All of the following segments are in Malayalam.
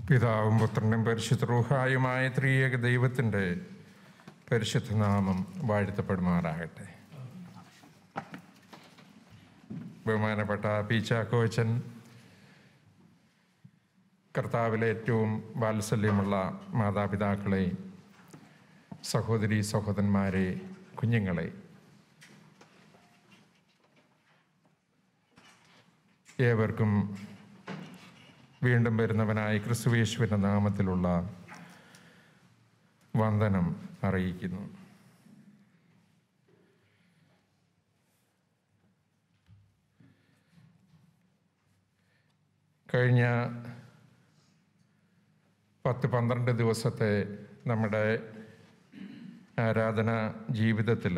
പിതാവും പുത്രനും പരിശുദ്ധ റൂഹായുമായ ത്രിയേക ദൈവത്തിൻ്റെ പരിശുദ്ധ നാമം വാഴ്ത്തപ്പെടുമാറാകട്ടെ ബഹുമാനപ്പെട്ട പി ചാക്കോച്ചൻ കർത്താവിലെ ഏറ്റവും വാത്സല്യമുള്ള മാതാപിതാക്കളെ സഹോദരി സഹോദരന്മാരെ കുഞ്ഞുങ്ങളെ ഏവർക്കും വീണ്ടും വരുന്നവനായ ക്രിസ്തുവേശുവിൻ്റെ നാമത്തിലുള്ള വന്ദനം അറിയിക്കുന്നു കഴിഞ്ഞ പത്ത് പന്ത്രണ്ട് ദിവസത്തെ നമ്മുടെ ആരാധന ജീവിതത്തിൽ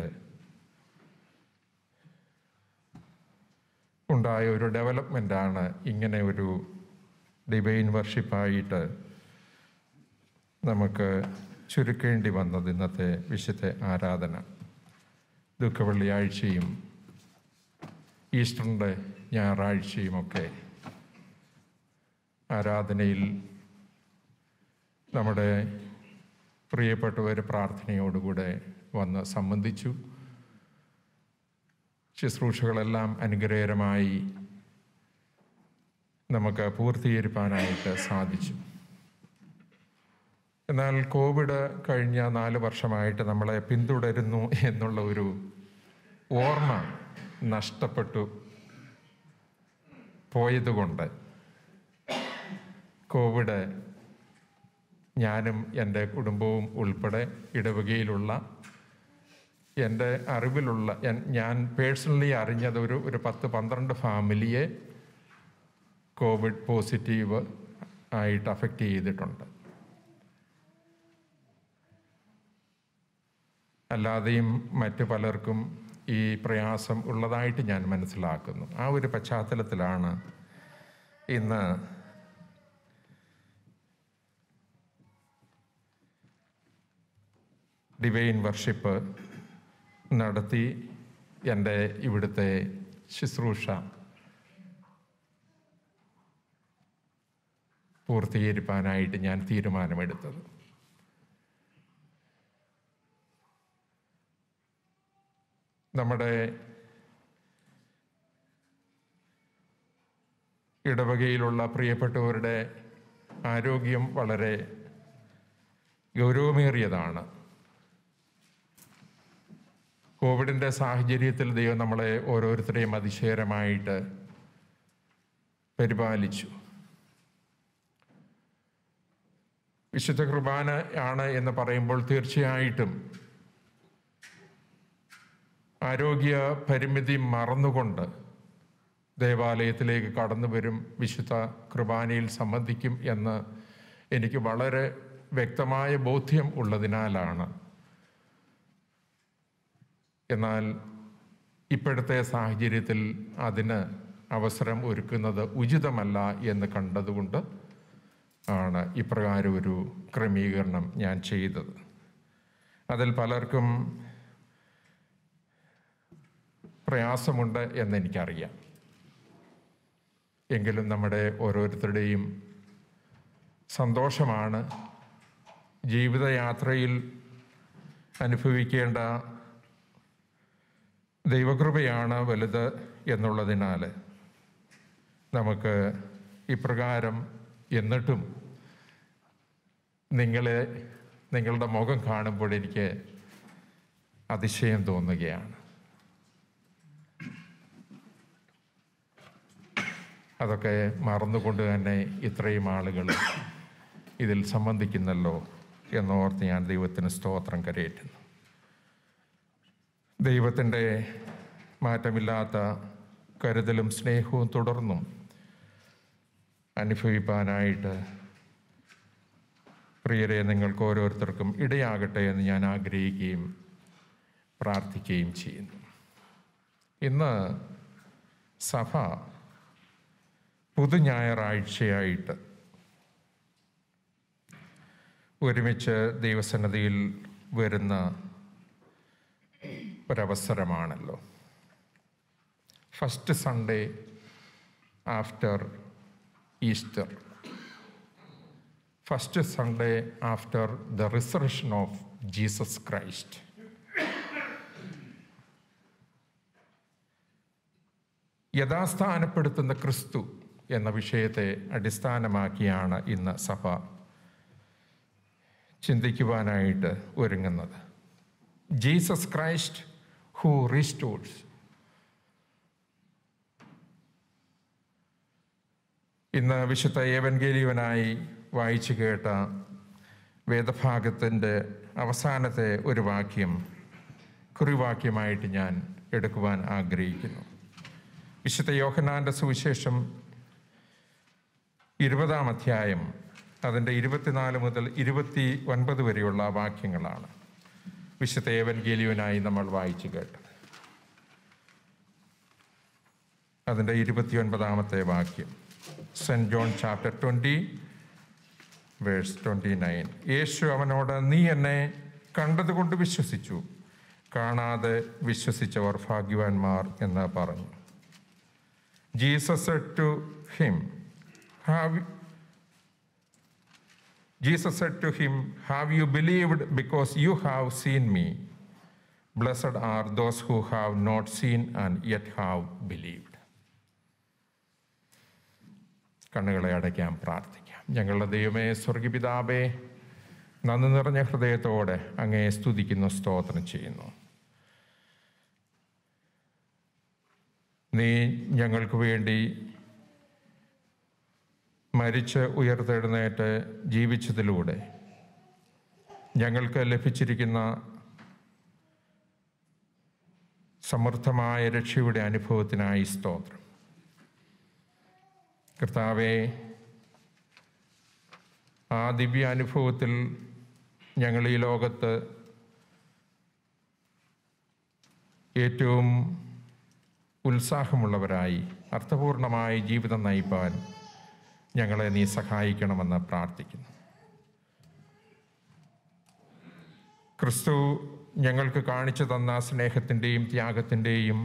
ഉണ്ടായ ഒരു ഡെവലപ്മെൻ്റാണ് ഇങ്ങനെ ഒരു ഡിവൈൻ വർഷിപ്പായിട്ട് നമുക്ക് ചുരുക്കേണ്ടി വന്നത് ഇന്നത്തെ വിശുദ്ധ ആരാധന ദുഃഖവെള്ളിയാഴ്ചയും ഈസ്റ്ററിൻ്റെ ഞായറാഴ്ചയുമൊക്കെ ആരാധനയിൽ നമ്മുടെ പ്രിയപ്പെട്ടവർ പ്രാർത്ഥനയോടുകൂടെ വന്ന് സംബന്ധിച്ചു ശുശ്രൂഷകളെല്ലാം അനുഗ്രഹകരമായി നമുക്ക് പൂർത്തീകരിക്കാനായിട്ട് സാധിച്ചു എന്നാൽ കോവിഡ് കഴിഞ്ഞ നാല് വർഷമായിട്ട് നമ്മളെ പിന്തുടരുന്നു എന്നുള്ള ഒരു ഓർമ്മ നഷ്ടപ്പെട്ടു പോയതുകൊണ്ട് കോവിഡ് ഞാനും എൻ്റെ കുടുംബവും ഉൾപ്പെടെ ഇടവകയിലുള്ള എൻ്റെ അറിവിലുള്ള എൻ- ഞാൻ പേഴ്സണലി അറിഞ്ഞത് ഒരു ഒരു പത്ത് പന്ത്രണ്ട് ഫാമിലിയെ കോവിഡ് പോസിറ്റീവ് ആയിട്ട് അഫക്റ്റ് ചെയ്തിട്ടുണ്ട് അല്ലാതെയും മറ്റു പലർക്കും ഈ പ്രയാസം ഉള്ളതായിട്ട് ഞാൻ മനസ്സിലാക്കുന്നു ആ ഒരു പശ്ചാത്തലത്തിലാണ് ഇന്ന് ഡിവൈൻ വർഷിപ്പ് നടത്തി എൻ്റെ ഇവിടുത്തെ ശുശ്രൂഷ പൂർത്തീകരിക്കാനായിട്ട് ഞാൻ തീരുമാനമെടുത്തത് നമ്മുടെ ഇടവകയിലുള്ള പ്രിയപ്പെട്ടവരുടെ ആരോഗ്യം വളരെ ഗൗരവമേറിയതാണ് കോവിഡിൻ്റെ സാഹചര്യത്തിൽ ദൈവം നമ്മളെ ഓരോരുത്തരെയും അതിശയകരമായിട്ട് പരിപാലിച്ചു വിശുദ്ധ കുർബാന ആണ് എന്ന് പറയുമ്പോൾ തീർച്ചയായിട്ടും ആരോഗ്യ പരിമിതി മറന്നുകൊണ്ട് ദേവാലയത്തിലേക്ക് കടന്നു വരും വിശുദ്ധ കുർബാനയിൽ സംബന്ധിക്കും എന്ന് എനിക്ക് വളരെ വ്യക്തമായ ബോധ്യം ഉള്ളതിനാലാണ് എന്നാൽ ഇപ്പോഴത്തെ സാഹചര്യത്തിൽ അതിന് അവസരം ഒരുക്കുന്നത് ഉചിതമല്ല എന്ന് കണ്ടതുകൊണ്ട് ആണ് ഇപ്രകാരം ഒരു ക്രമീകരണം ഞാൻ ചെയ്തത് അതിൽ പലർക്കും പ്രയാസമുണ്ട് എന്നെനിക്കറിയാം എങ്കിലും നമ്മുടെ ഓരോരുത്തരുടെയും സന്തോഷമാണ് ജീവിതയാത്രയിൽ അനുഭവിക്കേണ്ട ദൈവകൃപയാണ് വലുത് എന്നുള്ളതിനാൽ നമുക്ക് ഇപ്രകാരം എന്നിട്ടും നിങ്ങളെ നിങ്ങളുടെ മുഖം കാണുമ്പോൾ എനിക്ക് അതിശയം തോന്നുകയാണ് അതൊക്കെ മറന്നുകൊണ്ട് തന്നെ ഇത്രയും ആളുകൾ ഇതിൽ സംബന്ധിക്കുന്നല്ലോ എന്നോർത്ത് ഞാൻ ദൈവത്തിന് സ്തോത്രം കരയേറ്റുന്നു ദൈവത്തിൻ്റെ മാറ്റമില്ലാത്ത കരുതലും സ്നേഹവും തുടർന്നും അനുഭവിപ്പാനായിട്ട് പ്രിയരെ നിങ്ങൾക്ക് ഓരോരുത്തർക്കും ഇടയാകട്ടെ എന്ന് ഞാൻ ആഗ്രഹിക്കുകയും പ്രാർത്ഥിക്കുകയും ചെയ്യുന്നു ഇന്ന് സഭ പുതു ഞായറാഴ്ചയായിട്ട് ഒരുമിച്ച് ദൈവസന്നതിയിൽ വരുന്ന ഒരവസരമാണല്ലോ first Sunday after Easter first Sunday after the resurrection of Jesus Christ യഥാസ്ഥാനപ്പെടുത്തുന്ന ക്രിസ്തു എന്ന വിഷയത്തെ അടിസ്ഥാനമാക്കിയാണ് ഇന്ന് സഭ ചിന്തിക്കുവാനായിട്ട് ഒരുങ്ങുന്നത് ജീസസ് ക്രൈസ്റ്റ് ഹൂ റീസ്റ്റോഴ്സ് ഇന്ന് വിശുദ്ധ ഏവൻഗേലിയവനായി വായിച്ചു കേട്ട വേദഭാഗത്തിൻ്റെ അവസാനത്തെ ഒരു വാക്യം കുറിവാക്യമായിട്ട് ഞാൻ എടുക്കുവാൻ ആഗ്രഹിക്കുന്നു വിശുദ്ധ യോഹനാന്റെ സുവിശേഷം ഇരുപതാം അധ്യായം അതിൻ്റെ ഇരുപത്തിനാല് മുതൽ ഇരുപത്തി ഒൻപത് വരെയുള്ള വാക്യങ്ങളാണ് വിശുദ്ധ ഏവൻഗേലിയനായി നമ്മൾ വായിച്ചു കേട്ടത് അതിൻ്റെ ഇരുപത്തിയൊൻപതാമത്തെ വാക്യം saint John chapter twenty verse twenty nine യേശു അവനോട് നീ എന്നെ കണ്ടതുകൊണ്ട് വിശ്വസിച്ചു കാണാതെ വിശ്വസിച്ചവർ ഭാഗ്യവാന്മാർ എന്ന് പറഞ്ഞു Jesus said to him, have, Jesus said to him, Have you believed because you have seen me? Blessed are those who have not seen and yet have believed. കണ്ണുകളെ അടയ്ക്കാൻ പ്രാർത്ഥിക്കാം ഞങ്ങളുടെ ദൈവമേ സ്വർഗപിതാവേ നന്ദി നിറഞ്ഞ ഹൃദയത്തോടെ അങ്ങയെ സ്തുതിക്കുന്നു സ്തോത്രം ചെയ്യുന്നു നീ ഞങ്ങൾക്ക് വേണ്ടി മരിച്ച് ഉയർത്തെഴുന്നേറ്റ് ജീവിച്ചതിലൂടെ ഞങ്ങൾക്ക് ലഭിച്ചിരിക്കുന്ന സമൃദ്ധമായ രക്ഷയുടെ അനുഭവത്തിനായി സ്തോത്രം കർത്താവെ ആ ദിവ്യ അനുഭവത്തിൽ ഞങ്ങൾ ഈ ലോകത്ത് ഏറ്റവും ഉത്സാഹമുള്ളവരായി അർത്ഥപൂർണമായി ജീവിതം നയിപ്പാൻ ഞങ്ങളെ നീ സഹായിക്കണമെന്ന് പ്രാർത്ഥിക്കുന്നു ക്രിസ്തു ഞങ്ങൾക്ക് കാണിച്ചു തന്ന സ്നേഹത്തിൻ്റെയും ത്യാഗത്തിൻ്റെയും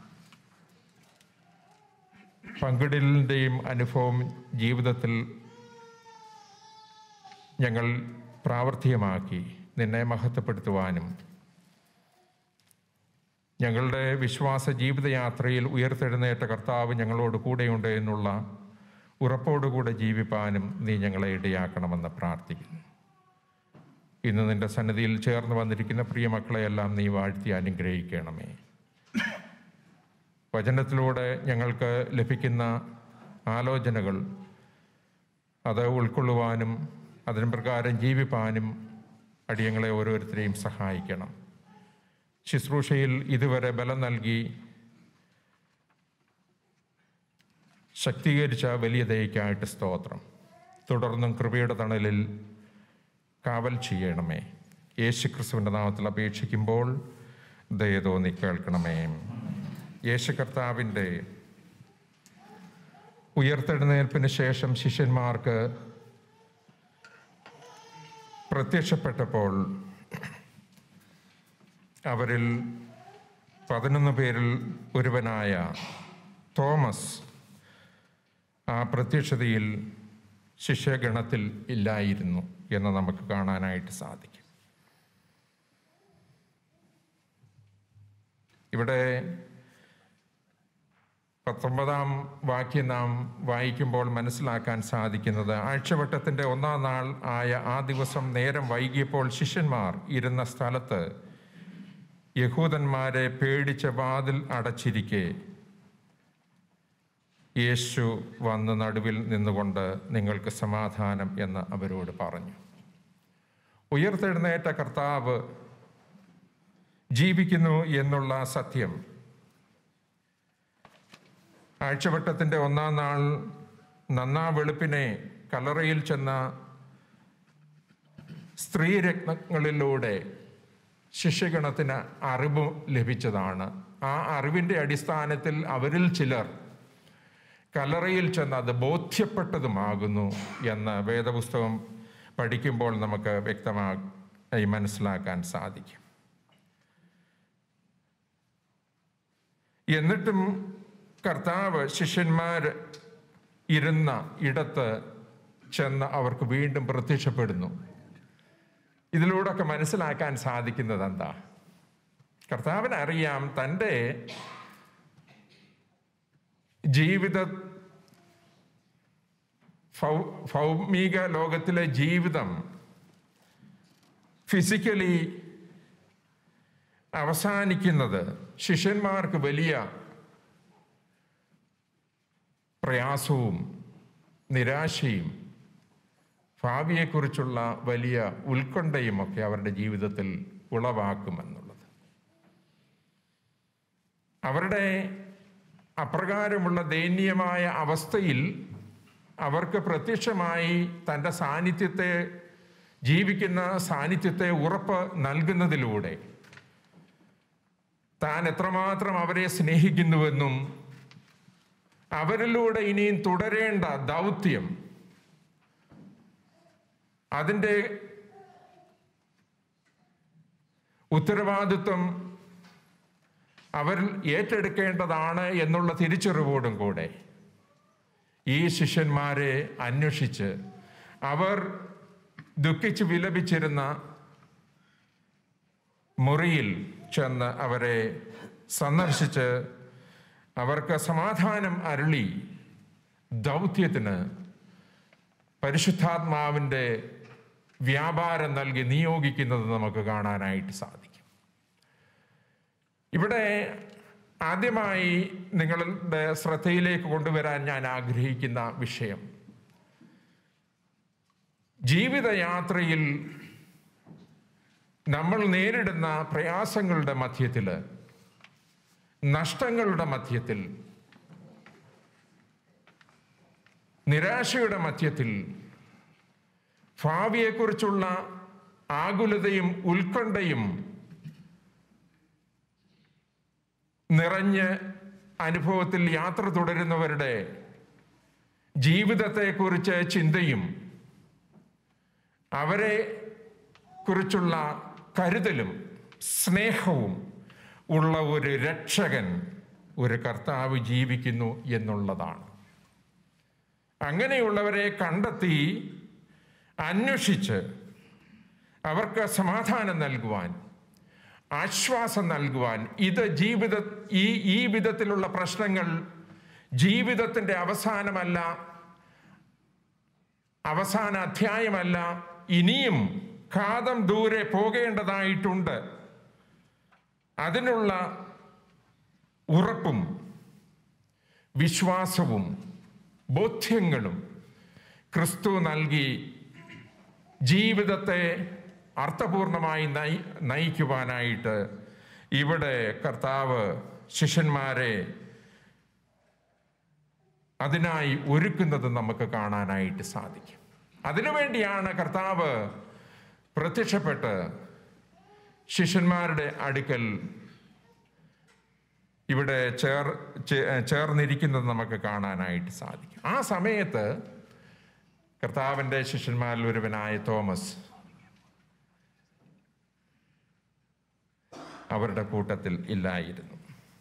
പങ്കിടലിൻ്റെയും അനുഭവം ജീവിതത്തിൽ ഞങ്ങൾ പ്രാവർത്തികമാക്കി നിന്നെ മഹത്വപ്പെടുത്തുവാനും ഞങ്ങളുടെ വിശ്വാസ ജീവിതയാത്രയിൽ ഉയർത്തെഴുന്നേറ്റ കർത്താവ് ഞങ്ങളോട് കൂടെയുണ്ട് എന്നുള്ള ഉറപ്പോടുകൂടെ ജീവിപ്പാനും നീ ഞങ്ങളെ ഇടയാക്കണമെന്ന് പ്രാർത്ഥിക്കുന്നു ഇന്ന് നിന്റെ സന്നിധിയിൽ ചേർന്ന് വന്നിരിക്കുന്ന പ്രിയ മക്കളെയെല്ലാം നീ വാഴ്ത്തി അനുഗ്രഹിക്കണമേ വചനത്തിലൂടെ ഞങ്ങൾക്ക് ലഭിക്കുന്ന ആലോചനകൾ അത് ഉൾക്കൊള്ളുവാനും അതിന് പ്രകാരം ജീവിപ്പാനും അടിയങ്ങളെ ഓരോരുത്തരെയും സഹായിക്കണം ശുശ്രൂഷയിൽ ഇതുവരെ ബലം നൽകി ശക്തീകരിച്ച വലിയ ദയക്കായിട്ട് സ്തോത്രം തുടർന്നും കൃപയുടെ തണലിൽ കാവൽ ചെയ്യണമേ യേശു ക്രിസ്തുവിൻ്റെ നാമത്തിൽ അപേക്ഷിക്കുമ്പോൾ ദയ തോന്നി കേൾക്കണമേ യേശു കർത്താവിൻ്റെ ഉയർത്തെഴുന്നേൽപ്പിന് ശേഷം ശിഷ്യന്മാർക്ക് പ്രത്യക്ഷപ്പെട്ടപ്പോൾ അവരിൽ പതിനൊന്ന് പേരിൽ ഒരുവനായ തോമസ് ആ പ്രത്യക്ഷതയിൽ ശിഷ്യഗണത്തിൽ ഇല്ലായിരുന്നു എന്ന് നമുക്ക് കാണാനായിട്ട് സാധിക്കും ഇവിടെ പത്തൊമ്പതാം വാക്യം നാം വായിക്കുമ്പോൾ മനസ്സിലാക്കാൻ സാധിക്കുന്നത് ആഴ്ചവട്ടത്തിൻ്റെ ഒന്നാം നാൾ ആയ ആ ദിവസം നേരം വൈകിയപ്പോൾ ശിഷ്യന്മാർ ഇരുന്ന സ്ഥലത്ത് യഹൂദന്മാരെ പേടിച്ച വാതിൽ അടച്ചിരിക്കെ യേശു വന്ന് നടുവിൽ നിന്നുകൊണ്ട് നിങ്ങൾക്ക് സമാധാനം എന്ന് അവരോട് പറഞ്ഞു ഉയർത്തെഴുന്നേറ്റ കർത്താവ് ജീവിക്കുന്നു എന്നുള്ള സത്യം ആഴ്ചവട്ടത്തിൻ്റെ ഒന്നാം നാൾ നന്നാ വെളുപ്പിനെ കലറയിൽ ചെന്ന സ്ത്രീരത്നങ്ങളിലൂടെ ശിഷ്യഗണത്തിന് അറിവ് ലഭിച്ചതാണ് ആ അറിവിൻ്റെ അടിസ്ഥാനത്തിൽ അവരിൽ ചിലർ കലറയിൽ ചെന്ന് അത് ബോധ്യപ്പെട്ടതുമാകുന്നു എന്ന് വേദപുസ്തകം പഠിക്കുമ്പോൾ നമുക്ക് വ്യക്തമായി മനസ്സിലാക്കാൻ സാധിക്കും എന്നിട്ടും കർത്താവ് ശിഷ്യന്മാർ ഇരുന്ന ഇടത്ത് ചെന്ന് അവർക്ക് വീണ്ടും പ്രത്യക്ഷപ്പെടുന്നു ഇതിലൂടെയൊക്കെ മനസ്സിലാക്കാൻ സാധിക്കുന്നത് എന്താ കർത്താവിന് അറിയാം തൻ്റെ ജീവിത ഭൗ- ഭൗമിക ലോകത്തിലെ ജീവിതം ഫിസിക്കലി അവസാനിക്കുന്നത് ശിഷ്യന്മാർക്ക് വലിയ പ്രയാസവും നിരാശയും ഭാവിയെക്കുറിച്ചുള്ള വലിയ ഉത്കണ്ഠയും ഒക്കെ അവരുടെ ജീവിതത്തിൽ ഉളവാക്കുമെന്നുള്ളത് അവരുടെ അപ്രകാരമുള്ള ദയനീയമായ അവസ്ഥയിൽ അവർക്ക് പ്രത്യക്ഷമായി തൻ്റെ സാന്നിധ്യത്തെ ജീവിക്കുന്ന സാന്നിധ്യത്തെ ഉറപ്പ് നൽകുന്നതിലൂടെ താൻ എത്രമാത്രം അവരെ സ്നേഹിക്കുന്നുവെന്നും അവരിലൂടെ ഇനിയും തുടരേണ്ട ദൗത്യം അതിൻ്റെ ഉത്തരവാദിത്വം അവർ ഏറ്റെടുക്കേണ്ടതാണ് എന്നുള്ള തിരിച്ചറിവോടും കൂടെ ഈ ശിഷ്യന്മാരെ അന്വേഷിച്ച് അവർ ദുഃഖിച്ച് വിലപിച്ചിരുന്ന മുറിയിൽ ചെന്ന് അവരെ സന്ദർശിച്ച് അവർക്ക് സമാധാനം അരുളി ദൗത്യത്തിന് പരിശുദ്ധാത്മാവിൻ്റെ വ്യാപാരം നൽകി നിയോഗിക്കുന്നത് നമുക്ക് കാണാനായിട്ട് സാധിക്കും ഇവിടെ ആദ്യമായി നിങ്ങളുടെ ശ്രദ്ധയിലേക്ക് കൊണ്ടുവരാൻ ഞാൻ ആഗ്രഹിക്കുന്ന വിഷയം ജീവിതയാത്രയിൽ നമ്മൾ നേരിടുന്ന പ്രയാസങ്ങളുടെ മധ്യത്തിൽ നഷ്ടങ്ങളുടെ മധ്യത്തിൽ നിരാശയുടെ മധ്യത്തിൽ ഭാവിയെക്കുറിച്ചുള്ള ആകുലതയും ഉത്കണ്ഠയും നിറഞ്ഞ് അനുഭവത്തിൽ യാത്ര തുടരുന്നവരുടെ ജീവിതത്തെക്കുറിച്ച് ചിന്തയും അവരെ കുറിച്ചുള്ള കരുതലും സ്നേഹവും ഉള്ള ഒരു രക്ഷകൻ ഒരു കർത്താവ് ജീവിക്കുന്നു എന്നുള്ളതാണ് അങ്ങനെയുള്ളവരെ കണ്ടെത്തി അന്വേഷിച്ച് അവർക്ക് സമാധാനം നൽകുവാൻ ആശ്വാസം നൽകുവാൻ ഇത് ജീവിത ഈ ഈ വിധത്തിലുള്ള പ്രശ്നങ്ങൾ ജീവിതത്തിൻ്റെ അവസാനമല്ല അവസാന അധ്യായമല്ല ഇനിയും കാതം ദൂരെ പോകേണ്ടതായിട്ടുണ്ട് അതിനുള്ള ഉറപ്പും വിശ്വാസവും ബോധ്യങ്ങളും ക്രിസ്തു നൽകി ജീവിതത്തെ അർത്ഥപൂർണമായി നയി നയിക്കുവാനായിട്ട് ഇവിടെ കർത്താവ് ശിഷ്യന്മാരെ അതിനായി ഒരുക്കുന്നത് നമുക്ക് കാണാനായിട്ട് സാധിക്കും അതിനുവേണ്ടിയാണ് കർത്താവ് പ്രത്യക്ഷപ്പെട്ട് ശിഷ്യന്മാരുടെ അടുക്കൽ ഇവിടെ ചേർ ചേ- ചേർന്നിരിക്കുന്നത് നമുക്ക് കാണാനായിട്ട് സാധിക്കും ആ സമയത്ത് കർത്താവിൻ്റെ ശിഷ്യന്മാരിൽ ഒരുവനായ തോമസ് അവരുടെ കൂട്ടത്തിൽ ഇല്ലായിരുന്നു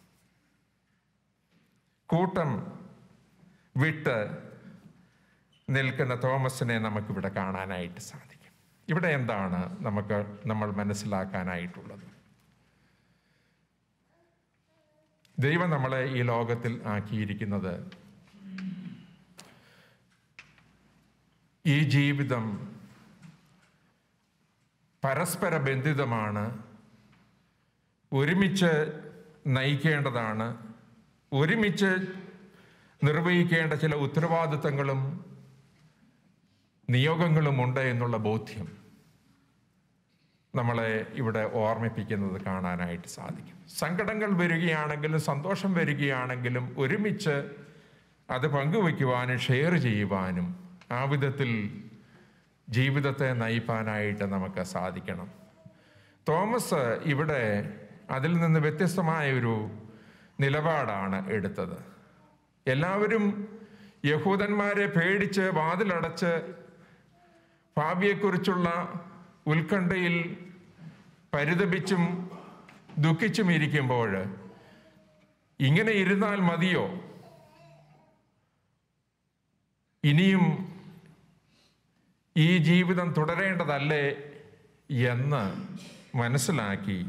കൂട്ടം വിട്ട് നിൽക്കുന്ന തോമസിനെ നമുക്കിവിടെ കാണാനായിട്ട് സാധിക്കും ഇവിടെ എന്താണ് നമുക്ക് നമ്മൾ മനസ്സിലാക്കാനായിട്ടുള്ളത് ദൈവം നമ്മളെ ഈ ലോകത്തിൽ ആക്കിയിരിക്കുന്നത് ഈ ജീവിതം പരസ്പര ബന്ധിതമാണ് ഒരുമിച്ച് നയിക്കേണ്ടതാണ് ഒരുമിച്ച് നിർവഹിക്കേണ്ട ചില ഉത്തരവാദിത്തങ്ങളും നിയോഗങ്ങളും ഉണ്ട് എന്നുള്ള ബോധ്യം നമ്മളെ ഇവിടെ ഓർമ്മിപ്പിക്കുന്നത് കാണാനായിട്ട് സാധിക്കും സങ്കടങ്ങൾ വരികയാണെങ്കിലും സന്തോഷം വരികയാണെങ്കിലും ഒരുമിച്ച് അത് പങ്കുവയ്ക്കുവാനും ഷെയർ ചെയ്യുവാനും ആ വിധത്തിൽ ജീവിതത്തെ നയിപ്പാനായിട്ട് നമുക്ക് സാധിക്കണം തോമസ് ഇവിടെ അതിൽ നിന്ന് വ്യത്യസ്തമായ ഒരു നിലപാടാണ് എടുത്തത് എല്ലാവരും യഹൂദന്മാരെ പേടിച്ച് വാതിലടച്ച് ഭാവിയെക്കുറിച്ചുള്ള ഉത്കണ്ഠയിൽ പരിതപിച്ചും ദുഃഖിച്ചും ഇരിക്കുമ്പോൾ ഇങ്ങനെ ഇരുന്നാൽ മതിയോ ഇനിയും ഈ ജീവിതം തുടരേണ്ടതല്ലേ എന്ന് മനസ്സിലാക്കി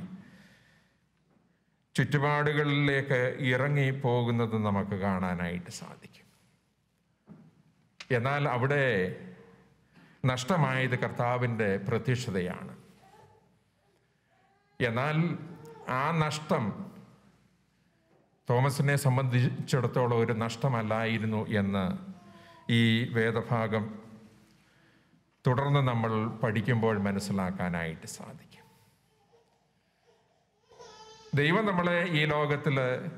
ചുറ്റുപാടുകളിലേക്ക് ഇറങ്ങി പോകുന്നത് നമുക്ക് കാണാനായിട്ട് സാധിക്കും എന്നാൽ അവിടെ നഷ്ടമായത് കർത്താവിൻ്റെ പ്രത്യക്ഷതയാണ് എന്നാൽ ആ നഷ്ടം തോമസിനെ സംബന്ധിച്ചിടത്തോളം ഒരു നഷ്ടമല്ലായിരുന്നു എന്ന് ഈ വേദഭാഗം തുടർന്ന് നമ്മൾ പഠിക്കുമ്പോൾ മനസ്സിലാക്കാനായിട്ട് സാധിക്കും ദൈവം നമ്മളെ ഈ ലോകത്തിൽ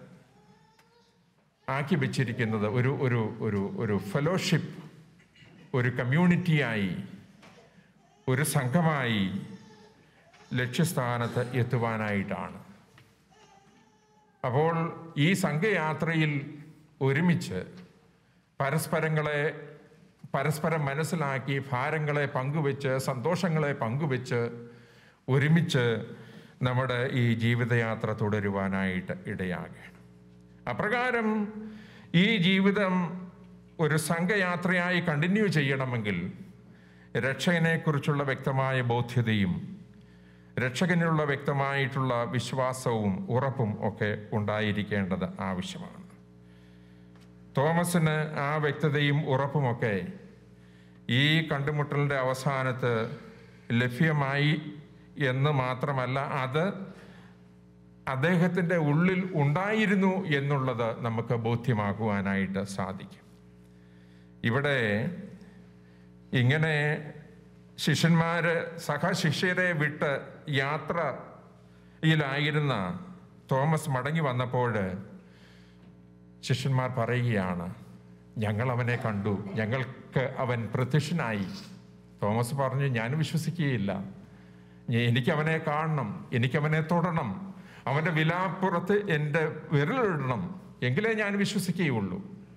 ആക്കി വെച്ചിരിക്കുന്നത് ഒരു ഒരു ഒരു ഒരു ഫെലോഷിപ്പ് ഒരു കമ്മ്യൂണിറ്റിയായി ഒരു സംഘമായി ലക്ഷ്യസ്ഥാനത്ത് എത്തുവാനായിട്ടാണ് അപ്പോൾ ഈ സംഘയാത്രയിൽ ഒരുമിച്ച് പരസ്പരങ്ങളെ പരസ്പരം മനസ്സിലാക്കി ഭാരങ്ങളെ പങ്കുവെച്ച് സന്തോഷങ്ങളെ പങ്കുവെച്ച് ഒരുമിച്ച് നമ്മുടെ ഈ ജീവിതയാത്ര തുടരുവാനായിട്ട് ഇടയാകണം അപ്രകാരം ഈ ജീവിതം ഒരു സംഘയാത്രയായി കണ്ടിന്യൂ ചെയ്യണമെങ്കിൽ രക്ഷകനെക്കുറിച്ചുള്ള വ്യക്തമായ ബോധ്യതയും രക്ഷകനുള്ള വ്യക്തമായിട്ടുള്ള വിശ്വാസവും ഉറപ്പും ഒക്കെ ഉണ്ടായിരിക്കേണ്ടത് ആവശ്യമാണ് തോമസിന് ആ വ്യക്തതയും ഉറപ്പുമൊക്കെ ഈ കണ്ടുമുട്ടലിൻ്റെ അവസാനത്ത് ലഭ്യമായി എന്ന് മാത്രമല്ല അത് അദ്ദേഹത്തിൻ്റെ ഉള്ളിൽ ഉണ്ടായിരുന്നു എന്നുള്ളത് നമുക്ക് ബോധ്യമാക്കുവാനായിട്ട് സാധിക്കും ഇവിടെ ഇങ്ങനെ ശിഷ്യന്മാര് സഹശിഷ്യരെ വിട്ട് യാത്രയിലായിരുന്ന തോമസ് മടങ്ങി വന്നപ്പോൾ ശിഷ്യന്മാർ പറയുകയാണ് ഞങ്ങൾ അവനെ കണ്ടു ഞങ്ങൾക്ക് അവൻ പ്രത്യക്ഷനായി തോമസ് പറഞ്ഞു ഞാൻ വിശ്വസിക്കുകയില്ല ഞ- എനിക്കവനെ കാണണം എനിക്കവനെ തൊടണം അവൻ്റെ വിലാപ്പുറത്ത് എൻ്റെ വിരലിടണം എങ്കിലേ ഞാൻ വിശ്വസിക്കുകയുള്ളൂ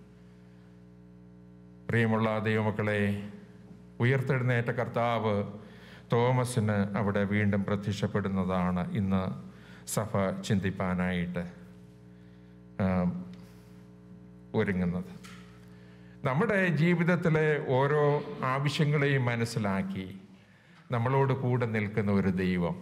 പ്രിയമുള്ള ദൈവമക്കളെ ഉയർത്തെഴുന്നേറ്റ കർത്താവ് തോമസിന് അവിടെ വീണ്ടും പ്രത്യക്ഷപ്പെടുന്നതാണ് ഇന്ന് സഭ ചിന്തിപ്പാനായിട്ട് ആ, ഒരുങ്ങുന്നത് നമ്മുടെ ജീവിതത്തിലെ ഓരോ ആവശ്യങ്ങളെയും മനസ്സിലാക്കി നമ്മളോട് കൂടെ നിൽക്കുന്ന ഒരു ദൈവം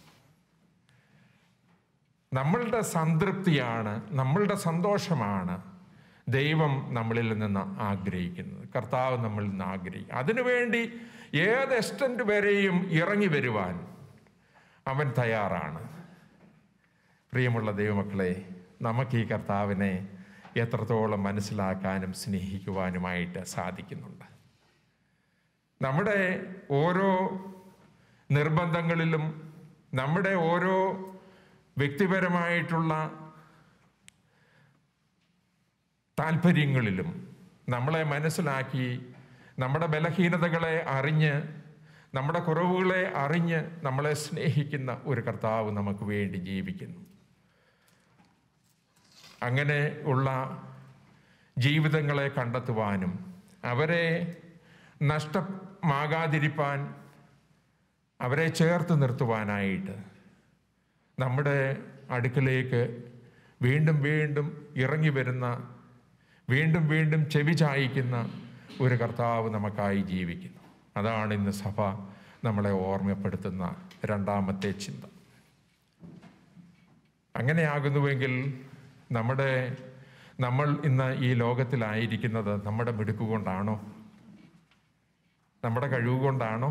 നമ്മളുടെ സംതൃപ്തിയാണ് നമ്മളുടെ സന്തോഷമാണ് ദൈവം നമ്മളിൽ നിന്ന് ആഗ്രഹിക്കുന്നത് കർത്താവ് നമ്മളിൽ നിന്ന് ആഗ്രഹിക്കും അതിനുവേണ്ടി ഏത് എക്സ്റ്റന്റ് വരെയും ഇറങ്ങി വരുവാൻ അവൻ തയ്യാറാണ് പ്രിയമുള്ള ദൈവമക്കളെ നമുക്ക് ഈ കർത്താവിനെ എത്രത്തോളം മനസ്സിലാക്കാനും സ്നേഹിക്കുവാനുമായിട്ട് സാധിക്കുന്നുണ്ട് നമ്മുടെ ഓരോ നിർബന്ധങ്ങളിലും നമ്മുടെ ഓരോ വ്യക്തിപരമായിട്ടുള്ള താല്പര്യങ്ങളിലും നമ്മളെ മനസ്സിലാക്കി നമ്മുടെ ബലഹീനതകളെ അറിഞ്ഞ് നമ്മുടെ കുറവുകളെ അറിഞ്ഞ് നമ്മളെ സ്നേഹിക്കുന്ന ഒരു കർത്താവ് നമുക്ക് വേണ്ടി ജീവിക്കുന്നു അങ്ങനെ ഉള്ള ജീവിതങ്ങളെ കണ്ടെത്തുവാനും അവരെ നഷ്ടമാകാതിരിപ്പാൻ അവരെ ചേർത്ത് നിർത്തുവാനായിട്ട് നമ്മുടെ അടുക്കലേക്ക് വീണ്ടും വീണ്ടും ഇറങ്ങി വരുന്ന വീണ്ടും വീണ്ടും ചെവി ചായിക്കുന്ന ഒരു കർത്താവ് നമുക്കായി ജീവിക്കുന്നു അതാണ് ഇന്ന് സഭ നമ്മളെ ഓർമ്മപ്പെടുത്തുന്ന രണ്ടാമത്തെ ചിന്ത അങ്ങനെയാകുന്നുവെങ്കിൽ നമ്മുടെ നമ്മൾ ഇന്ന് ഈ ലോകത്തിലായിരിക്കുന്നത് നമ്മുടെ മിടുക്കുകൊണ്ടാണോ നമ്മുടെ കഴിവ് കൊണ്ടാണോ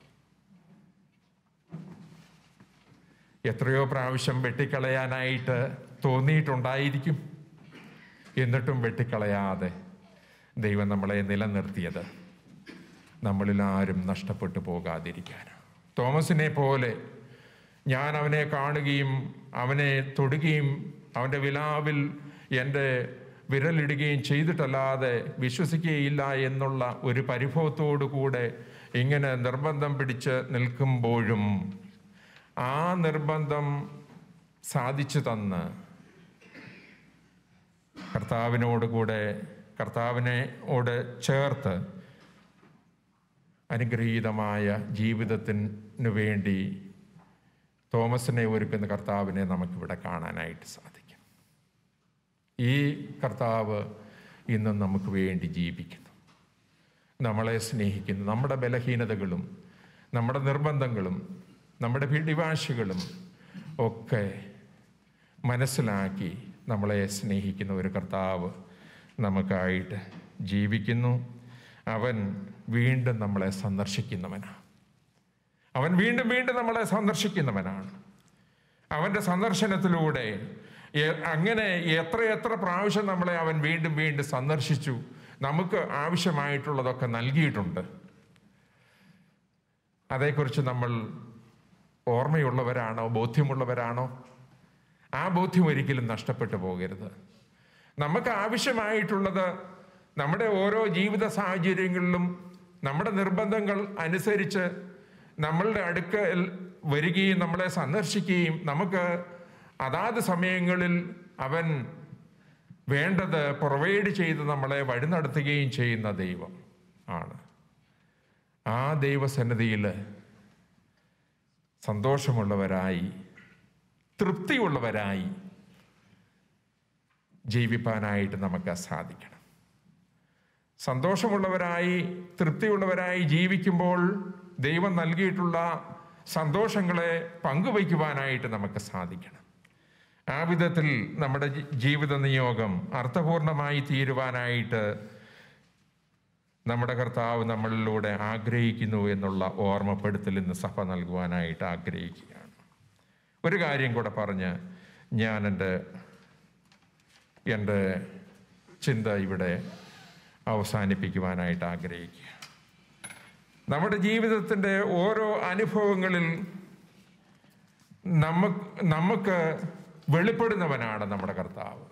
എത്രയോ പ്രാവശ്യം വെട്ടിക്കളയാനായിട്ട് തോന്നിയിട്ടുണ്ടായിരിക്കും എന്നിട്ടും വെട്ടിക്കളയാതെ ദൈവം നമ്മളെ നിലനിർത്തിയത് നമ്മളിൽ ആരും നഷ്ടപ്പെട്ടു പോകാതിരിക്കാനാണ് തോമസിനെ പോലെ ഞാൻ അവനെ കാണുകയും അവനെ തൊടുകയും അവൻ്റെ വിലാവിൽ എൻ്റെ വിരലിടുകയും ചെയ്തിട്ടല്ലാതെ വിശ്വസിക്കുകയില്ല എന്നുള്ള ഒരു പരിഭവത്തോടു കൂടെ ഇങ്ങനെ നിർബന്ധം പിടിച്ച് നിൽക്കുമ്പോഴും ആ നിർബന്ധം സാധിച്ചു തന്ന് കർത്താവിനോട് കൂടെ കർത്താവിനോട് ചേർത്ത് അനുഗ്രഹീതമായ ജീവിതത്തിന് വേണ്ടി തോമസിനെ ഒരുക്കുന്ന കർത്താവിനെ നമുക്കിവിടെ കാണാനായിട്ട് സാധിക്കും ഈ കർത്താവ് ഇന്നും നമുക്ക് വേണ്ടി ജീവിക്കുന്നു നമ്മളെ സ്നേഹിക്കുന്നു നമ്മുടെ ബലഹീനതകളും നമ്മുടെ നിർബന്ധങ്ങളും നമ്മുടെ പിടിവാശികളും ഒക്കെ മനസ്സിലാക്കി നമ്മളെ സ്നേഹിക്കുന്ന ഒരു കർത്താവ് നമുക്കായിട്ട് ജീവിക്കുന്നു അവൻ വീണ്ടും നമ്മളെ സന്ദർശിക്കുന്നവനാണ് അവൻ വീണ്ടും വീണ്ടും നമ്മളെ സന്ദർശിക്കുന്നവനാണ് അവൻ്റെ സന്ദർശനത്തിലൂടെ എ- അങ്ങനെ എത്ര എത്ര പ്രാവശ്യം നമ്മളെ അവൻ വീണ്ടും വീണ്ടും സന്ദർശിച്ചു നമുക്ക് ആവശ്യമായിട്ടുള്ളതൊക്കെ നൽകിയിട്ടുണ്ട് അതേക്കുറിച്ച് നമ്മൾ ഓർമ്മയുള്ളവരാണോ ബോധ്യമുള്ളവരാണോ ആ ബോധ്യം ഒരിക്കലും നഷ്ടപ്പെട്ടു പോകരുത് നമുക്ക് ആവശ്യമായിട്ടുള്ളത് നമ്മുടെ ഓരോ ജീവിത സാഹചര്യങ്ങളിലും നമ്മുടെ നിർബന്ധങ്ങൾ അനുസരിച്ച് നമ്മളുടെ അടുക്കൽ വരികയും നമ്മളെ സന്ദർശിക്കുകയും നമുക്ക് അതാത് സമയങ്ങളിൽ അവൻ വേണ്ടത് പ്രൊവൈഡ് ചെയ്ത് നമ്മളെ വഴി നടത്തുകയും ചെയ്യുന്ന ദൈവം ആണ് ആ ദൈവസന്നിധിയിൽ സന്തോഷമുള്ളവരായി തൃപ്തിയുള്ളവരായി ജീവിപ്പാനായിട്ട് നമുക്ക് സാധിക്കണം സന്തോഷമുള്ളവരായി തൃപ്തിയുള്ളവരായി ജീവിക്കുമ്പോൾ ദൈവം നൽകിയിട്ടുള്ള സന്തോഷങ്ങളെ പങ്കുവയ്ക്കുവാനായിട്ട് നമുക്ക് സാധിക്കണം ആ വിധത്തിൽ നമ്മുടെ ജി- ജീവിത നിയോഗം അർത്ഥപൂർണമായി തീരുവാനായിട്ട് നമ്മുടെ കർത്താവ് നമ്മളിലൂടെ ആഗ്രഹിക്കുന്നു എന്നുള്ള ഓർമ്മപ്പെടുത്തൽ ഇന്ന് സഭ നൽകുവാനായിട്ട് ആഗ്രഹിക്കുകയാണ് ഒരു കാര്യം കൂടെ പറഞ്ഞ് ഞാൻ എൻ്റെ എൻ്റെ ചിന്ത ഇവിടെ അവസാനിപ്പിക്കുവാനായിട്ട് ആഗ്രഹിക്കുക നമ്മുടെ ജീവിതത്തിൻ്റെ ഓരോ അനുഭവങ്ങളിൽ നമുക്ക് നമുക്ക് വെളിപ്പെടുന്നവനാണ് നമ്മുടെ കർത്താവ്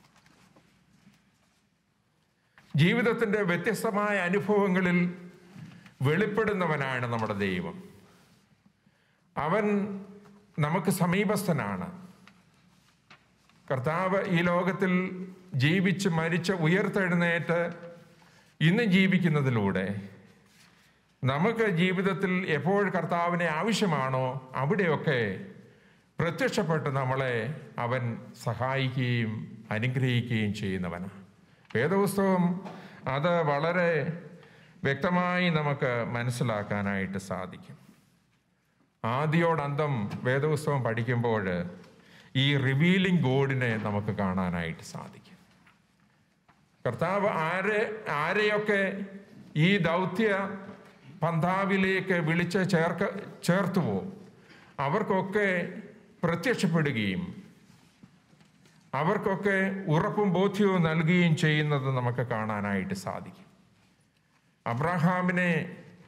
ജീവിതത്തിൻ്റെ വ്യത്യസ്തമായ അനുഭവങ്ങളിൽ വെളിപ്പെടുന്നവനാണ് നമ്മുടെ ദൈവം അവൻ നമുക്ക് സമീപസ്ഥനാണ് കർത്താവ് ഈ ലോകത്തിൽ ജീവിച്ച് മരിച്ച് ഉയർത്തെഴുന്നേറ്റ് ഇന്ന് ജീവിക്കുന്നതിലൂടെ നമുക്ക് ജീവിതത്തിൽ എപ്പോൾ കർത്താവിനെ ആവശ്യമാണോ അവിടെയൊക്കെ പ്രത്യക്ഷപ്പെട്ട് നമ്മളെ അവൻ സഹായിക്കുകയും അനുഗ്രഹിക്കുകയും ചെയ്യുന്നവനാണ് വേദപുസ്തകം അത് വളരെ വ്യക്തമായി നമുക്ക് മനസ്സിലാക്കാനായിട്ട് സാധിക്കും ആദ്യോടന്തം വേദപുസ്തകം പഠിക്കുമ്പോൾ ഈ റിവീലിംഗ് ഗോഡിനെ നമുക്ക് കാണാനായിട്ട് സാധിക്കും കർത്താവ് ആരെ ആരെയൊക്കെ ഈ ദൗത്യ പന്താവിലേക്ക് വിളിച്ച് ചേർക്ക ചേർത്തുവോ അവർക്കൊക്കെ പ്രത്യക്ഷപ്പെടുകയും അവർക്കൊക്കെ ഉറപ്പും ബോധ്യവും നൽകുകയും ചെയ്യുന്നത് നമുക്ക് കാണാനായിട്ട് സാധിക്കും അബ്രഹാമിനെ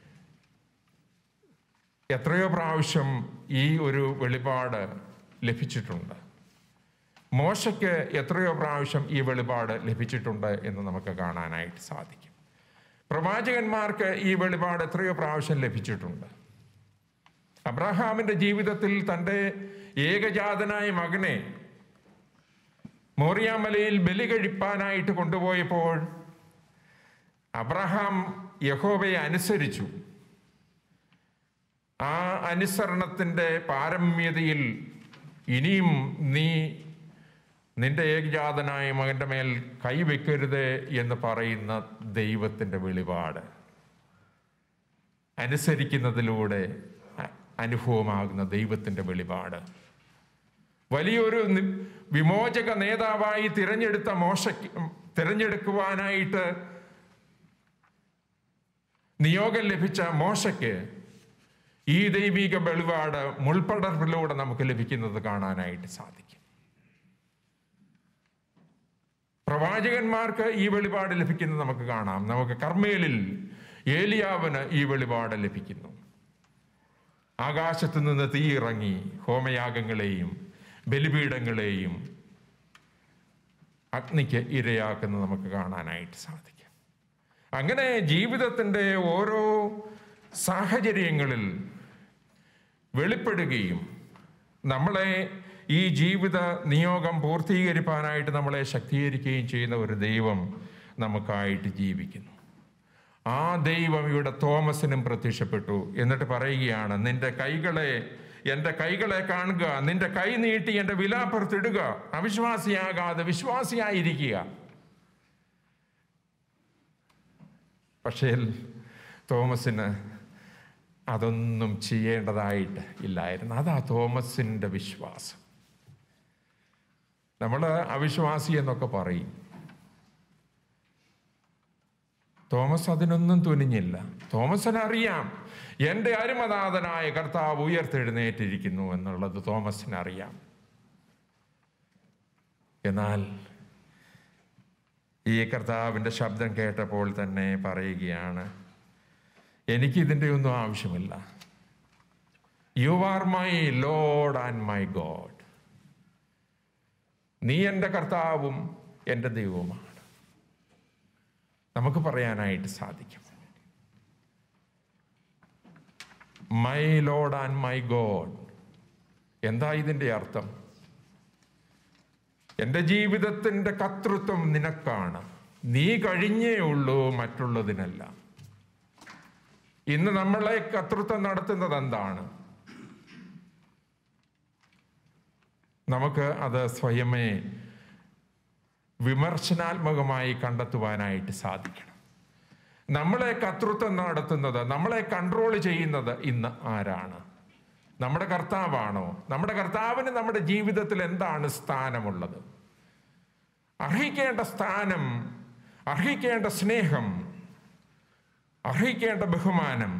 എത്രയോ പ്രാവശ്യം ഈ ഒരു വെളിപാട് ലഭിച്ചിട്ടുണ്ട് മോശയ്ക്ക് എത്രയോ പ്രാവശ്യം ഈ വെളിപാട് ലഭിച്ചിട്ടുണ്ട് എന്ന് നമുക്ക് കാണാനായിട്ട് സാധിക്കും പ്രവാചകന്മാർക്ക് ഈ വെളിപാട് എത്രയോ പ്രാവശ്യം ലഭിച്ചിട്ടുണ്ട് അബ്രഹാമിന്റെ ജീവിതത്തിൽ തൻ്റെ ഏകജാതനായ മകനെ മോറിയാമലയിൽ ബലി കഴിപ്പാനായിട്ട് കൊണ്ടുപോയപ്പോൾ അബ്രഹാം യഹോവയെ അനുസരിച്ചു ആ അനുസരണത്തിൻ്റെ പാരമ്യതയിൽ ഇനിയും നീ നിന്റെ ഏകജാതനായ മകന്റെ മേൽ കൈവെക്കരുത് എന്ന് പറയുന്ന ദൈവത്തിൻ്റെ വെളിപാട് അനുസരിക്കുന്നതിലൂടെ അ- അനുഭവമാകുന്ന ദൈവത്തിൻ്റെ വെളിപാട് വലിയൊരു നി- വിമോചക നേതാവായി തിരഞ്ഞെടുത്ത മോശയ്ക്ക് തിരഞ്ഞെടുക്കുവാനായിട്ട് നിയോഗം ലഭിച്ച മോശയ്ക്ക് ഈ ദൈവിക വെളിപാട് മുൾപ്പടർപ്പിലൂടെ നമുക്ക് ലഭിക്കുന്നത് കാണാനായിട്ട് സാധിക്കും പ്രവാചകന്മാർക്ക് ഈ വെളിപാട് ലഭിക്കുന്നത് നമുക്ക് കാണാം നമുക്ക് കർമ്മേലിൽ ഏലിയാവിന് ഈ വെളിപാട് ലഭിക്കുന്നു ആകാശത്തു നിന്ന് തീ ഇറങ്ങി ഹോമയാഗങ്ങളെയും ബലിപീഠങ്ങളെയും അഗ്നിക്ക് ഇരയാക്കുന്നത് നമുക്ക് കാണാനായിട്ട് സാധിക്കും അങ്ങനെ ജീവിതത്തിൻ്റെ ഓരോ സാഹചര്യങ്ങളിൽ വെളിപ്പെടുകയും നമ്മളെ ഈ ജീവിത നിയോഗം പൂർത്തീകരിക്കാനായിട്ട് നമ്മളെ ശക്തീകരിക്കുകയും ചെയ്യുന്ന ഒരു ദൈവം നമുക്കായിട്ട് ജീവിക്കുന്നു ആ ദൈവം ഇവിടെ തോമസിനും പ്രത്യക്ഷപ്പെട്ടു എന്നിട്ട് പറയുകയാണ് നിന്റെ കൈകളെ എൻ്റെ കൈകളെ കാണുക നിന്റെ കൈ നീട്ടി എൻ്റെ വിലാപ്പുറത്തിടുക അവിശ്വാസിയാകാതെ വിശ്വാസിയായിരിക്കുക പക്ഷേ തോമസിന് അതൊന്നും ചെയ്യേണ്ടതായിട്ട് ഇല്ലായിരുന്നു അതാ തോമസിൻ്റെ വിശ്വാസം നമ്മൾ അവിശ്വാസി എന്നൊക്കെ പറയും തോമസ് അതിനൊന്നും തുനിഞ്ഞില്ല തോമസിന് അറിയാം എൻ്റെ അരുമനാഥനായ കർത്താവ് ഉയർത്തെഴുന്നേറ്റിരിക്കുന്നു എന്നുള്ളത് തോമസിന് അറിയാം എന്നാൽ ഈ കർത്താവിൻ്റെ ശബ്ദം കേട്ടപ്പോൾ തന്നെ പറയുകയാണ് എനിക്കിതിൻ്റെ ഒന്നും ആവശ്യമില്ല you are my Lord and my God നീ എൻ്റെ കർത്താവും എൻ്റെ ദൈവവുമാണ് നമുക്ക് പറയാനായിട്ട് സാധിക്കും my Lord and my God എന്താ ഇതിൻ്റെ അർത്ഥം എൻ്റെ ജീവിതത്തിൻ്റെ കർത്തൃത്വം നിനക്കാണ് നീ കഴിഞ്ഞേ ഉള്ളൂ മറ്റുള്ളതിനല്ല ഇന്ന് നമ്മളെ കർത്തൃത്വം നടത്തുന്നത് എന്താണ് നമുക്ക് അത് സ്വയമേ വിമർശനാത്മകമായി കണ്ടെത്തുവാനായിട്ട് സാധിക്കണം നമ്മളെ കർത്തൃത്വം നടത്തുന്നത് നമ്മളെ കൺട്രോൾ ചെയ്യുന്നത് ഇന്ന് ആരാണ് നമ്മുടെ കർത്താവാണോ നമ്മുടെ കർത്താവിന് നമ്മുടെ ജീവിതത്തിൽ എന്താണ് സ്ഥാനമുള്ളത് അർഹിക്കേണ്ട സ്ഥാനം അർഹിക്കേണ്ട സ്നേഹം അർഹിക്കേണ്ട ബഹുമാനം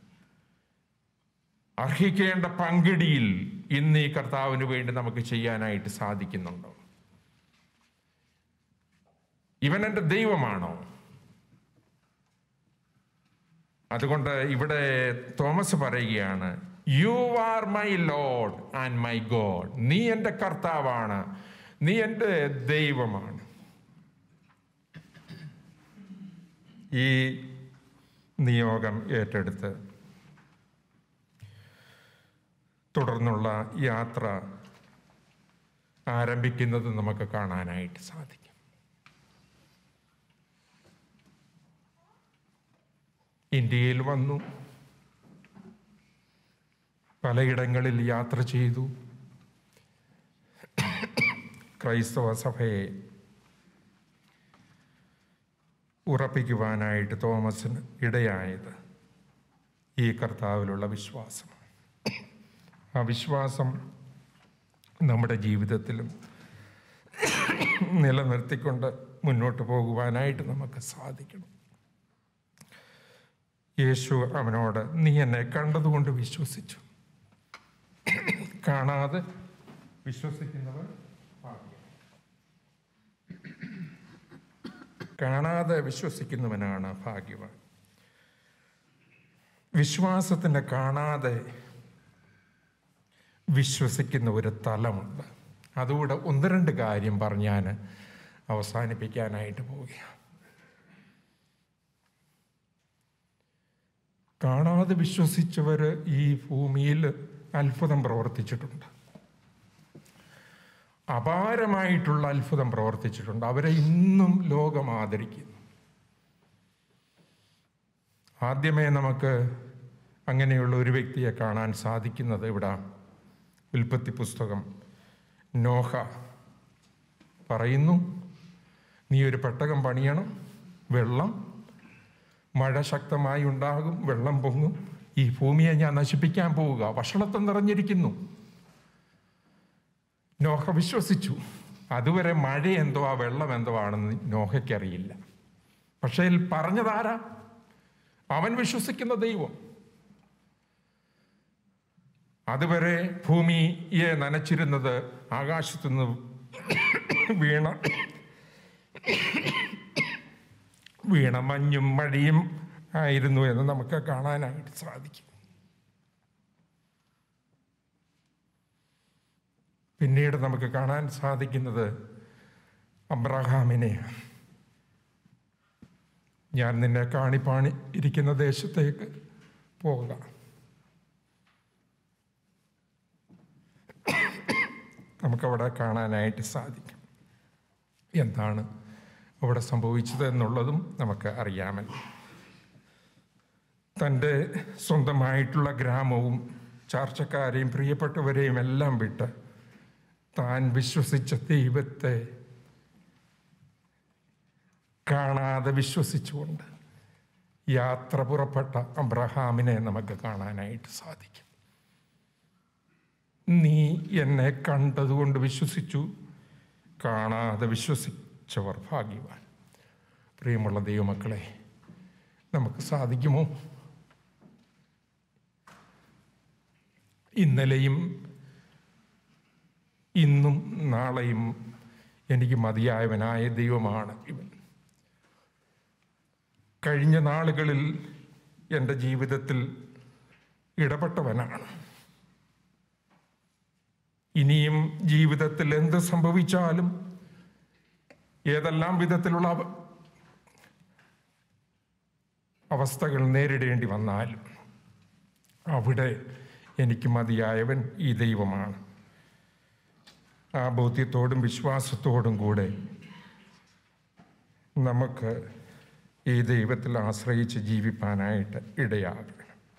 അർഹിക്കേണ്ട പങ്കിടിയിൽ ഇന്ന് ഈ കർത്താവിന് വേണ്ടി നമുക്ക് ചെയ്യാനായിട്ട് സാധിക്കുന്നുണ്ടോ ഇവൻ എൻ്റെ ദൈവമാണോ അതുകൊണ്ട് ഇവിടെ തോമസ് പറയുകയാണ് you are my Lord and my God നീ എൻ്റെ കർത്താവാണ് നീ എൻ്റെ ദൈവമാണ് ഈ നിയോഗം ഏറ്റെടുത്ത് തുടർന്നുള്ള യാത്ര ആരംഭിക്കുന്നത് നമുക്ക് കാണാനായിട്ട് സാധിക്കും ഇന്ത്യയിൽ വന്നു പലയിടങ്ങളിൽ യാത്ര ചെയ്തു ക്രൈസ്തവ സഭയെ ഉറപ്പിക്കുവാനായിട്ട് തോമസിന് ഇടയായത് ഈ കർത്താവിലുള്ള വിശ്വാസം ആ വിശ്വാസം നമ്മുടെ ജീവിതത്തിലും നിലനിർത്തിക്കൊണ്ട് മുന്നോട്ട് പോകുവാനായിട്ട് നമുക്ക് സാധിക്കണം യേശു അവനോട് നീ എന്നെ കണ്ടതുകൊണ്ട് വിശ്വസിച്ചു കാണാതെ വിശ്വസിക്കുന്നവർ ഭാഗ്യം. കാണാതെ വിശ്വസിക്കുന്നവനാണ് ഭാഗ്യവാൻ വിശ്വാസത്തിന് കാണാതെ വിശ്വസിക്കുന്ന ഒരു തലമുണ്ട് അതുകൂടെ ഒന്ന് രണ്ട് കാര്യം പറഞ്ഞ് ഞാൻ അവസാനിപ്പിക്കാനായിട്ട് പോവുകയാണ് കാണാതെ വിശ്വസിച്ചവർ ഈ ഭൂമിയിൽ അത്ഭുതം പ്രവർത്തിച്ചിട്ടുണ്ട് അപാരമായിട്ടുള്ള അത്ഭുതം പ്രവർത്തിച്ചിട്ടുണ്ട് അവരെ ഇന്നും ലോകം ആദരിക്കുന്നു ആദ്യമേ നമുക്ക് അങ്ങനെയുള്ള ഒരു വ്യക്തിയെ കാണാൻ സാധിക്കുന്നത് ഇവിടെ ഉൽപ്പത്തി പുസ്തകം നോഹ പറയുന്നു നീ ഒരു പെട്ടകം പണിയണം വെള്ളം മഴ ശക്തമായി ഉണ്ടാകും വെള്ളം പൊങ്ങും ഈ ഭൂമിയെ ഞാൻ നശിപ്പിക്കാൻ പോവുക വഷളത്വം നിറഞ്ഞിരിക്കുന്നു നോഹ വിശ്വസിച്ചു അതുവരെ മഴ എന്തോ ആ വെള്ളം എന്തോ ആണെന്ന് നോഹയ്ക്കറിയില്ല പക്ഷേ ഇതിൽ പറഞ്ഞതാരാ അവൻ വിശ്വസിക്കുന്ന ദൈവം അതുവരെ ഭൂമിയെ നനച്ചിരുന്നത് ആകാശത്തുനിന്ന് വീണ വീണ മഞ്ഞും മഴയും ആയിരുന്നു എന്ന് നമുക്ക് കാണാനായിട്ട് സാധിക്കും പിന്നീട് നമുക്ക് കാണാൻ സാധിക്കുന്നത് അബ്രഹാമിനെയാണ് ഞാൻ നിന്നെ കാണിപ്പാണി ഇരിക്കുന്ന ദേശത്തേക്ക് പോവുക നമുക്കവിടെ കാണാനായിട്ട് സാധിക്കും എന്താണ് അവിടെ സംഭവിച്ചത് എന്നുള്ളതും നമുക്ക് അറിയാമല്ലോ തൻ്റെ സ്വന്തമായിട്ടുള്ള ഗ്രാമവും ചാർച്ചക്കാരെയും പ്രിയപ്പെട്ടവരെയും എല്ലാം വിട്ട് താൻ വിശ്വസിച്ച ദൈവത്തെ കാണാതെ വിശ്വസിച്ചുകൊണ്ട് യാത്ര പുറപ്പെട്ട അബ്രഹാമിനെ നമുക്ക് കാണാനായിട്ട് സാധിക്കും നീ എന്നെ കണ്ടതുകൊണ്ട് വിശ്വസിച്ചു കാണാതെ വിശ്വസിച്ചവർ ഭാഗ്യവാൻ പ്രിയമുള്ള ദൈവമക്കളെ നമുക്ക് സാധിക്കുമോ ഇന്നലെയും ഇന്നും നാളെയും എനിക്ക് മതിയായവനായ ദൈവമാണ് ഇവൻ കഴിഞ്ഞ നാളുകളിൽ എൻ്റെ ജീവിതത്തിൽ ഇടപെട്ടവനാണ് ഇനിയും ജീവിതത്തിൽ എന്ത് സംഭവിച്ചാലും ഏതെല്ലാം വിധത്തിലുള്ള അവ- അവസ്ഥകൾ നേരിടേണ്ടി വന്നാലും അവിടെ എനിക്ക് മതിയായവൻ ഈ ദൈവമാണ് ആ ബോധ്യത്തോടും വിശ്വാസത്തോടും കൂടെ നമുക്ക് ഈ ദൈവത്തിൽ ആശ്രയിച്ച് ജീവിപ്പാനായിട്ട് ഇടയാകണം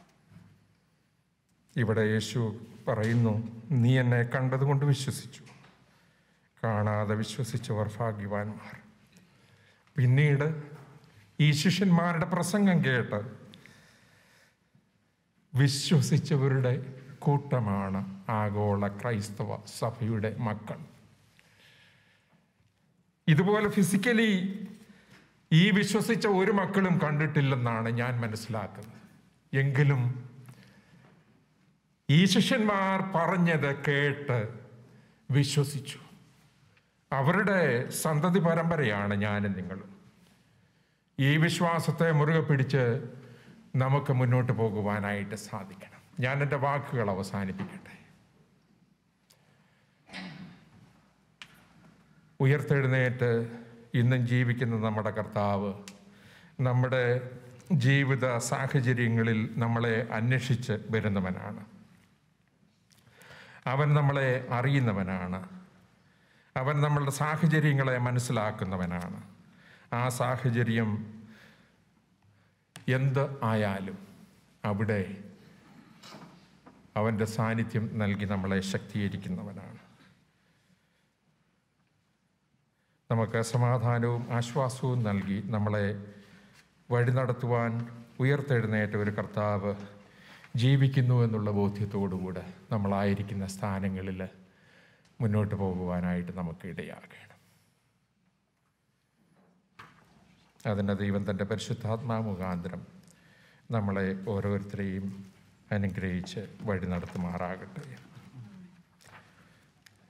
ഇവിടെ യേശു പറയുന്നു നീ എന്നെ കണ്ടതുകൊണ്ട് വിശ്വസിച്ചു കാണാതെ വിശ്വസിച്ചവർ ഭാഗ്യവാന്മാർ പിന്നീട് ഈ ശിഷ്യന്മാരുടെ പ്രസംഗം കേട്ട് വിശ്വസിച്ചവരുടെ കൂട്ടമാണ് ആഗോള ക്രൈസ്തവ സഭയുടെ മക്കൾ ഇതുപോലെ ഫിസിക്കലി ഈ വിശ്വസിച്ച ഒരു മക്കളും കണ്ടിട്ടില്ലെന്നാണ് ഞാൻ മനസ്സിലാക്കുന്നത് എങ്കിലും ഈ ശിഷ്യന്മാർ പറഞ്ഞത് കേട്ട് വിശ്വസിച്ചു അവരുടെ സന്തതി പരമ്പരയാണ് ഞാനും നിങ്ങളും ഈ വിശ്വാസത്തെ മുറുകെ പിടിച്ച് നമുക്ക് മുന്നോട്ട് പോകുവാനായിട്ട് സാധിക്കണം ഞാൻ എൻ്റെ വാക്കുകൾ അവസാനിപ്പിക്കട്ടെ ഉയർത്തെഴുന്നേറ്റ് ഇന്നും ജീവിക്കുന്ന നമ്മുടെ കർത്താവ് നമ്മുടെ ജീവിത സാഹചര്യങ്ങളിൽ നമ്മളെ അന്വേഷിച്ച് വരുന്നവനാണ് അവൻ നമ്മളെ അറിയുന്നവനാണ് അവൻ നമ്മളുടെ സാഹചര്യങ്ങളെ മനസ്സിലാക്കുന്നവനാണ് ആ സാഹചര്യം എന്ത് ആയാലും അവിടെ അവൻ്റെ സാന്നിധ്യം നൽകി നമ്മളെ ശക്തീകരിക്കുന്നവനാണ് നമുക്ക് സമാധാനവും ആശ്വാസവും നൽകി നമ്മളെ വഴി നടത്തുവാൻ ഉയർത്തെഴുന്നേറ്റ ഒരു കർത്താവ് ജീവിക്കുന്നു എന്നുള്ള ബോധ്യത്തോടുകൂടെ നമ്മളായിരിക്കുന്ന സ്ഥാനങ്ങളിൽ മുന്നോട്ട് പോകുവാനായിട്ട് നമുക്ക് ഇടയാകണം അതിൻ്റെ ദൈവം തൻ്റെ പരിശുദ്ധാത്മാ മുഖാന്തരം നമ്മളെ ഓരോരുത്തരെയും അനുഗ്രഹിച്ച് വഴി നടത്തുമാറാകട്ടെ